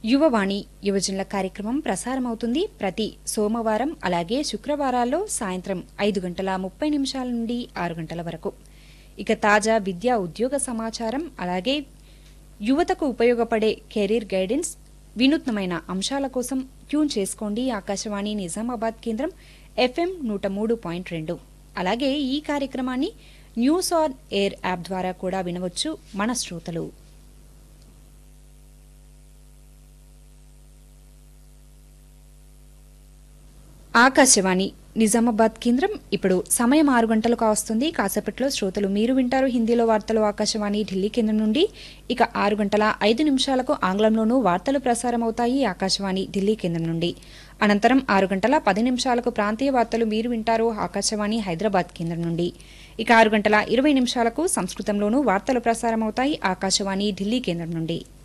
యువవాణి యువజనుల కార్యక్రమం ప్రసారమవుతుంది ప్రతి సోమవారం అలాగే శుక్రవారాల్లో సాయంత్రం ఐదు గంటల ముప్పై నిమిషాల నుండి ఆరు గంటల వరకు ఇక తాజా విద్యా ఉద్యోగ సమాచారం అలాగే యువతకు ఉపయోగపడే కెరీర్ గైడెన్స్ వినూత్నమైన అంశాల కోసం ట్యూన్ చేసుకోండి ఆకాశవాణి నిజామాబాద్ కేంద్రం ఎఫ్ఎం నూట మూడు పాయింట్ రెండు అలాగే ఈ కార్యక్రమాన్ని న్యూస్ ఆన్ ఎయిర్ యాప్ ద్వారా కూడా వినవచ్చు మన శ్రోతలు ఆకాశవాణి నిజామాబాద్ కేంద్రం ఇప్పుడు సమయం ఆరు గంటలు కావస్తుంది కాసేపట్లో శ్రోతలు మీరు వింటారు హిందీలో వార్తలు ఆకాశవాణి ఢిల్లీ కేంద్రం నుండి ఇక ఆరు గంటల ఐదు నిమిషాలకు ఆంగ్లంలోనూ వార్తలు ప్రసారమవుతాయి ఆకాశవాణి ఢిల్లీ కేంద్రం నుండి అనంతరం ఆరు గంటల పది నిమిషాలకు ప్రాంతీయ వార్తలు మీరు వింటారు ఆకాశవాణి హైదరాబాద్ కేంద్రం నుండి ఇక ఆరు గంటల ఇరవై నిమిషాలకు సంస్కృతంలోనూ వార్తలు ప్రసారమవుతాయి ఆకాశవాణి ఢిల్లీ కేంద్రం నుండి